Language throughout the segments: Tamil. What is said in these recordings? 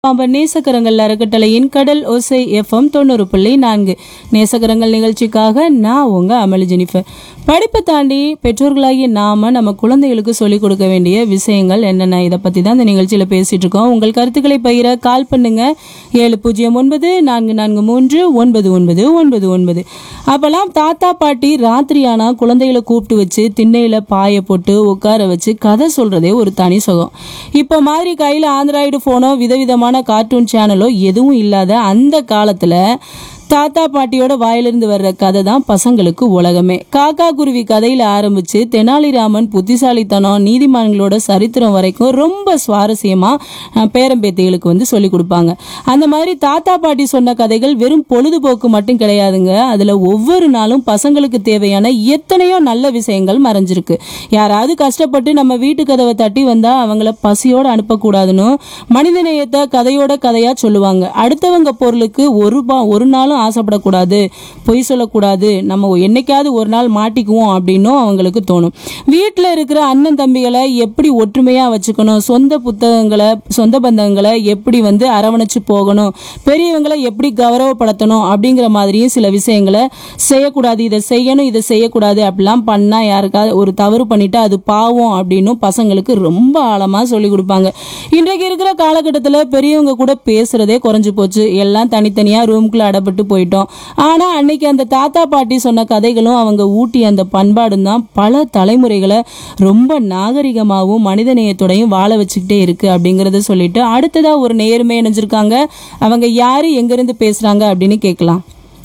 பாம்பன் நேசக்கரங்கள் அறக்கட்டளையின் கடல் ஓசை எஃப்எம் தொண்ணூறு புள்ளி நான்கு நேசக்கரங்கள் நிகழ்ச்சிக்காக நான் உங்க அமளி ஜெனிஃபர் படிப்பை தாண்டி பெற்றோர்களாகிய நாம நம்ம குழந்தைகளுக்கு சொல்லிக் கொடுக்க வேண்டிய விஷயங்கள் என்னென்ன இதை பத்தி தான் இந்த நிகழ்ச்சியில பேசிட்டு இருக்கோம் உங்கள் கருத்துக்களை பகிர கால் பண்ணுங்க ஏழு பூஜ்ஜியம் ஒன்பது நான்கு நான்கு மூன்று ஒன்பது ஒன்பது ஒன்பது ஒன்பது அப்பெல்லாம் தாத்தா பாட்டி ராத்திரி ஆனா குழந்தைகளை கூப்பிட்டு வச்சு திண்ணையில பாய போட்டு உட்கார வச்சு கதை சொல்றதே ஒரு தனி சுகம் இப்போ மாதிரி கையில ஆண்ட்ராய்டு போனோ விதவிதமான கார்ட்டூன் சேனலோ எதுவும் இல்லாத அந்த காலத்துல தாத்தா பாட்டியோட வாயிலிருந்து வர்ற கதை தான் பசங்களுக்கு உலகமே காக்கா குருவி கதையில ஆரம்பிச்சு தெனாலிராமன் புத்திசாலித்தனம் நீதிமான்களோட சரித்திரம் வரைக்கும் ரொம்ப சுவாரஸ்யமா அஹ், பேரம்பேத்திகளுக்கு வந்து சொல்லி கொடுப்பாங்க அந்த மாதிரி தாத்தா பாட்டி சொன்ன கதைகள் வெறும் பொழுதுபோக்கு மட்டும் கிடையாதுங்க அதுல ஒவ்வொரு நாளும் பசங்களுக்கு தேவையான எத்தனையோ நல்ல விஷயங்கள் மறைஞ்சிருக்கு யாராவது கஷ்டப்பட்டு நம்ம வீட்டு கதவை தட்டி வந்தா அவங்கள பசியோட அனுப்பக்கூடாதுன்னு மனிதநேயத்தை கதையோட கதையா சொல்லுவாங்க அடுத்தவங்க பொருளுக்கு ஒரு பா ஒரு நாளும் ஆசைப்படக்கூடாது பொய் சொல்லக்கூடாது நம்ம என்னைக்காவது ஒரு நாள் மாட்டிக்குவோம் அப்படின்னும் அவங்களுக்கு தோணும் வீட்டில் இருக்கிற அண்ணன் தம்பிகளை எப்படி ஒற்றுமையா வச்சுக்கணும் சொந்த புத்தகங்களை சொந்த பந்தங்களை எப்படி வந்து அரவணைச்சு போகணும் பெரியவங்களை எப்படி கௌரவப்படுத்தணும் அப்படிங்கிற மாதிரியும் சில விஷயங்களை செய்யக்கூடாது இதை செய்யணும் இதை செய்யக்கூடாது அப்படிலாம் பண்ணா யாருக்காவது ஒரு தவறு பண்ணிட்டா அது பாவம் அப்படின்னு பசங்களுக்கு ரொம்ப ஆழமா சொல்லி கொடுப்பாங்க இன்றைக்கு இருக்கிற காலகட்டத்தில் பெரியவங்க கூட பேசுறதே குறைஞ்சு போச்சு எல்லாம் தனித்தனியா ரூம்குள்ள அடப்பட்டு போயிட்டோம் ஆனா அன்னைக்கு அந்த தாத்தா பாட்டி சொன்ன கதைகளும் அவங்க ஊட்டிய அந்த பண்பாடும் தான் பல தலைமுறைகளை ரொம்ப நாகரிகமாகவும் மனிதநேயத்தோடையும் வாழ வச்சுக்கிட்டே இருக்கு அப்படிங்கறத சொல்லிட்டு அடுத்ததா ஒரு நேர்மை இணைஞ்சிருக்காங்க அவங்க யாரு எங்கிருந்து பேசுறாங்க அப்படின்னு கேட்கலாம்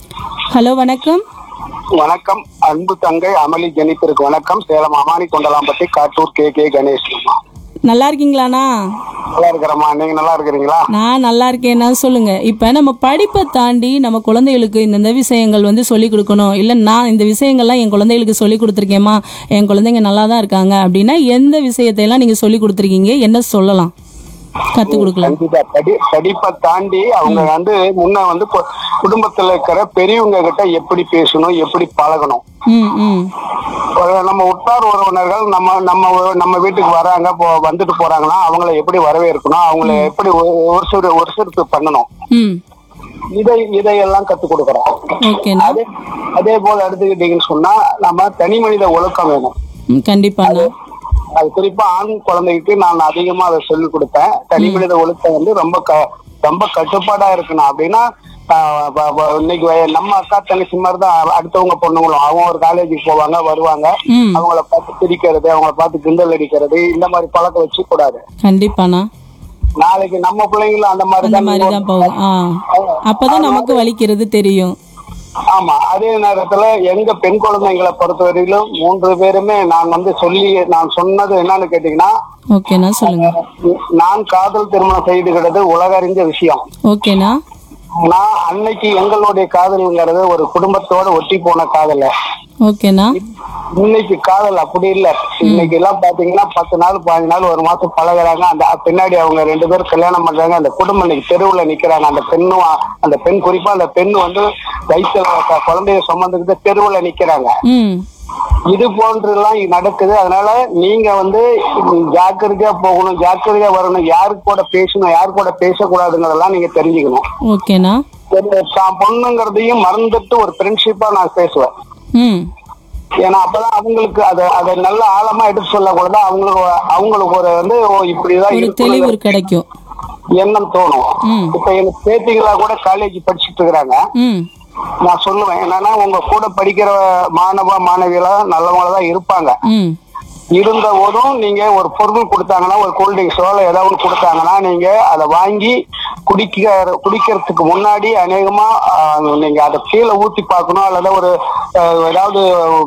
ஹலோ வணக்கம் வணக்கம் அன்பு தங்கை அமளி ஜெனித்திற்கு வணக்கம் சேலம் அமானி கொண்டலாம்பட்டி காட்டூர் கே கே கணேஷ் நல்லா இருக்கீங்களாண்ணா நல்லா இருக்கிறம்மா நீங்க நல்லா இருக்கிறீங்களா நான் நல்லா இருக்கேன்னா சொல்லுங்க இப்ப நம்ம படிப்பை தாண்டி நம்ம குழந்தைகளுக்கு இந்தந்த விஷயங்கள் வந்து சொல்லி கொடுக்கணும் இல்ல நான் இந்த விஷயங்கள்லாம் என் குழந்தைகளுக்கு சொல்லி கொடுத்துருக்கேம்மா என் குழந்தைங்க நல்லா தான் இருக்காங்க அப்படின்னா எந்த விஷயத்தையெல்லாம் நீங்க சொல்லி கொடுத்துருக்கீங்க என்ன சொல்லலாம் கத்து கொடுக்கலாம் கண்டிப்பா படி படிப்பை தாண்டி அவங்க வந்து முன்ன வந்து கு- குடும்பத்துல இருக்கிற பெரியவங்க கிட்ட எப்படி பேசணும் எப்படி பழகணும் ம் ம் ஒரு நம்ம உற்றார் உறவினர்கள் நம்ம நம்ம நம்ம வீட்டுக்கு வராங்க போ- வந்துட்டு போறாங்கன்னா அவங்கள எப்படி வரவேற்கணும் அவங்கள எப்படி ஒரு- ஒரு சிறு ஒரு சிறுத்து பண்ணணும் ம் இதை இதையெல்லாம் கத்து கொடுக்குறோம் ஓகேண்ணா அதே அதே போல எடுத்துக்கிட்டீங்கன்னு சொன்னா நம்ம தனி மனித ஒழுக்கம் வேணும் ம், கண்டிப்பாண்ணா அது குறிப்பா ஆண் குழந்தைக்கு நான் அதிகமா அதை சொல்லிக் கொடுப்பேன் தனி மனித ஒழுக்கம் வந்து ரொம்ப க ரொம்ப கட்டுப்பாடா இருக்கணும் அப்படின்னா ஆஹ் வ- வ- இன்னைக்கு வ- நம்ம அக்கா தங்கச்சி மாதிரி தான் அடுத்தவங்க பொண்ணுங்களும் அவங்க ஒரு காலேஜுக்கு போவாங்க வருவாங்க ம் அவங்கள பார்த்து பிரிக்கிறது அவங்கள பார்த்து கிண்டல் அடிக்கிறது இந்த மாதிரி பழக்கம் வச்சு கூடாது கண்டிப்பாண்ணா நாளைக்கு நம்ம பிள்ளைங்களும் அந்த மாதிரி அந்த தான் மாதிரி தான் போகும் ஆ அப்பதான் நமக்கு வலிக்கிறது தெரியும் ஆமா அதே நேரத்துல எங்க பெண் குழந்தைங்களை பொறுத்தவரையிலும் மூன்று பேருமே நான் வந்து சொல்லி நான் சொன்னது என்னன்னு கேட்டீங்கன்னா ஓகேண்ணா சொல்லுங்க நான் காதல் திருமணம் செய்துகிறது உலகறிஞ்ச விஷயம் ஓகேண்ணா நான் அன்னைக்கு எங்களுடைய காதல்ங்கிறது ஒரு குடும்பத்தோட ஒட்டி போன காதல ஓகேண்ணா இன்னைக்கு காதல் அப்படி இல்ல இன்னைக்கு எல்லாம் பாத்தீங்கன்னா பத்து நாள் பாஞ்சு நாள் ஒரு மாசம் பழகுறாங்க அந்த பின்னாடி அவங்க ரெண்டு பேரும் கல்யாணம் பண்றாங்க அந்த குடும்பம் இன்னைக்கு தெருவுல நிக்கிறாங்க அந்த பெண்ணும் அந்த பெண் குறிப்பா அந்த பெண் வந்து வயிற்றுல க- குழந்தைய சுமந்துக்கிட்டு தெருவுல நிக்கிறாங்க ம் இது போன்றெல்லாம் நடக்குது அதனால நீங்க வந்து ஜாக்கிரதையா போகணும் ஜாக்கிரதையா வரணும் யாரு கூட பேசணும் யாரு கூட பேசக்கூடாதுங்கிறதெல்லாம் நீங்க தெரிஞ்சுக்கணும் ஓகேண்ணா இந்த தான் பொண்ணுங்கிறதையும் மறந்துட்டு ஒரு ஃப்ரெண்ட்ஷிப்பா நான் பேசுவேன் ம் ஏன்னா அப்பதான் அவங்களுக்கு அதை அதை நல்ல ஆழமா எடுத்து சொல்லக்கூடாது அவங்களுக்கு அவங்களுக்கு ஒரு வந்து ஓ இப்படிதான் ஒரு தெளிவு இருக்கணும் கிடைக்கும் எண்ணம் தோணும் ம் இப்ப எனக்கு பேத்திகளா கூட காலேஜ் படிச்சுட்டு இருக்கிறாங்க ம் நான் சொல்லுவேன் என்னன்னா உங்க கூட படிக்கிற மாணவ மாணவியெல்லாம் நல்லவங்கள தான் இருப்பாங்க ம் இருந்த போதும் நீங்க ஒரு பொருள் கொடுத்தாங்கன்னா ஒரு கூல்ட்ரிங்க்ஸோ இல்லை ஏதாவது ஒன்று கொடுத்தாங்கன்னா நீங்க அதை வாங்கி குடிக்க குடிக்கிறதுக்கு முன்னாடி அநேகமா ஆஹ், நீங்க அதை கீழே ஊத்தி பார்க்கணும் அல்லது ஒரு ஆஹ், ஏதாவது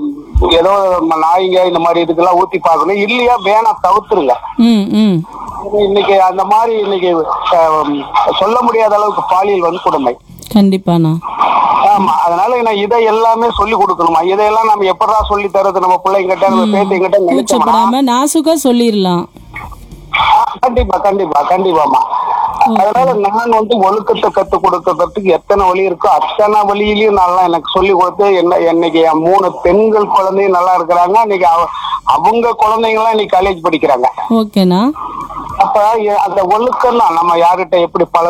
ஏதோ நாய்ங்க இந்த மாதிரி இதுக்கெல்லாம் ஊத்தி பார்க்கணும் இல்லையா வேணாம் தவிர்த்துருங்க ம் ம் இன்னைக்கு அந்த மாதிரி இன்னைக்கு ஆஹ், சொல்ல முடியாத அளவுக்கு பாலியல் வன்கொடுமை கண்டிப்பாண்ணா ஆமா அதனால நான் இதை எல்லாமே சொல்லி கொடுக்கணுமா இதையெல்லாம் நம்ம எப்படா சொல்லி தர்றது நம்ம பிள்ளைங்கிட்ட நம்ம பேத்திங்கிட்ட நினைச்சோம்னா கூச்சப்படாம நாசுக்கா சொல்லிடலாம் கண்டிப்பா கண்டிப்பா கண்டிப்பாமா அதனால நான் வந்து ஒழுக்கத்தை கத்து கொடுக்கறதுக்கு எத்தனை வழி இருக்கோ அத்தனை வழியிலயும் நல்லா எனக்கு சொல்லி கொடுத்து என்ன இன்னைக்கு என் மூணு பெண்கள் குழந்தையும் நல்லா இருக்கிறாங்க இன்னைக்கு அவ- அவங்க குழந்தைங்க எல்லாம் இன்னைக்கு காலேஜ் படிக்கிறாங்க ஓகேண்ணா அப்ப எ- அந்த ஒழுக்கம் தான் நம்ம யார்கிட்ட எப்படி பழ